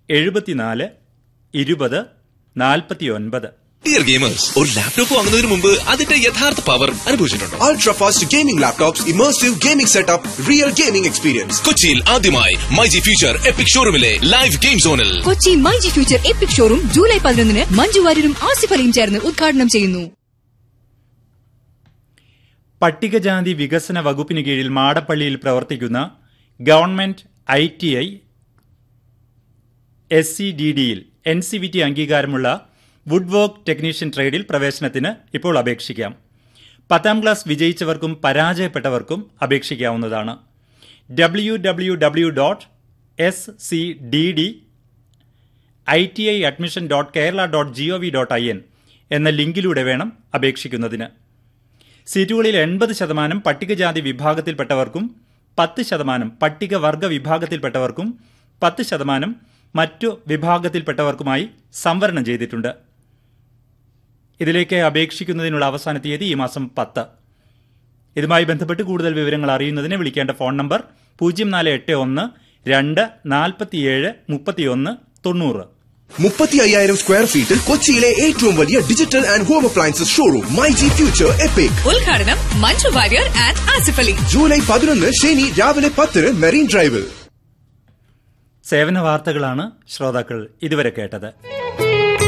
എഴുപത്തിനാല് ഇരുപത് നാൽപ്പത്തിയൊൻപത് ഡിയർ ഗെയിമേഴ്സ് ഒരു ലാപ്ടോപ്പ് വാങ്ങുന്നതിന് മുമ്പ് അതിന്റെ യഥാർത്ഥ പവർ അനുഭവിച്ചിട്ടുണ്ടോ Ultra fast gaming laptops, immersive gaming setup, real gaming experience. കൊച്ചിയിൽ ആദ്യമായി മൈജി ഫ്യൂച്ചർ എപ്പിക് ഷോറൂമിലെ ലൈവ് ഗെയിം സോണിൽ Kochi myG future epic showroom July പതിനൊന്നിന് മഞ്ജു വാര്യരും ആസിഫ് അലിയും ചേർന്ന് ഉദ്ഘാടനം ചെയ്യുന്നു പട്ടികജാതി വികസന വകുപ്പിന് കീഴിൽ മാടപ്പള്ളിയിൽ പ്രവർത്തിക്കുന്ന government I T I S C D ഡിയിൽ എൻ സി വി ടി അംഗീകാരമുള്ള വുഡ് വർക്ക് ടെക്നീഷ്യൻ ട്രേഡിൽ പ്രവേശനത്തിന് ഇപ്പോൾ അപേക്ഷിക്കാം പത്താം ക്ലാസ് വിജയിച്ചവർക്കും പരാജയപ്പെട്ടവർക്കും അപേക്ഷിക്കാവുന്നതാണ് W W W dot S C D D I T I admission dot Kerala dot G O V dot I N എന്ന ലിങ്കിലൂടെ വേണം അപേക്ഷിക്കുന്നതിന് സീറ്റുകളിൽ എൺപത് ശതമാനം പട്ടികജാതി വിഭാഗത്തിൽപ്പെട്ടവർക്കും പത്ത് ശതമാനം പട്ടികവർഗ വിഭാഗത്തിൽപ്പെട്ടവർക്കും പത്ത് ശതമാനം മറ്റു വിഭാഗത്തിൽപ്പെട്ടവർക്കുമായി സംവരണം ചെയ്തിട്ടുണ്ട് ഇതിലേക്ക് അപേക്ഷിക്കുന്നതിനുള്ള അവസാന തീയതി ഈ മാസം പത്ത് ഇതുമായി ബന്ധപ്പെട്ട് കൂടുതൽ വിവരങ്ങൾ അറിയുന്നതിന് വിളിക്കേണ്ട ഫോൺ നമ്പർ പൂജ്യം നാല് എട്ട് ഒന്ന് രണ്ട് നാൽപ്പത്തിയേഴ് മുപ്പത്തിയൊന്ന് തൊണ്ണൂറ് മുപ്പത്തി അയ്യായിരം സ്ക്വയർ ഫീറ്റിൽ കൊച്ചിയിലെ ഏറ്റവും വലിയ digital and home appliances showroom myG future epic ഉദ്ഘാടനം മഞ്ജു വാര്യർ ആൻഡ് ആസിഫ് അലി ജൂലൈ പതിനൊന്ന് ശനി രാവിലെ പത്തിന് മെറീൻ ഡ്രൈവിൽ സേവന വാർത്തകളാണ് ശ്രോതാക്കൾ ഇതുവരെ കേട്ടത്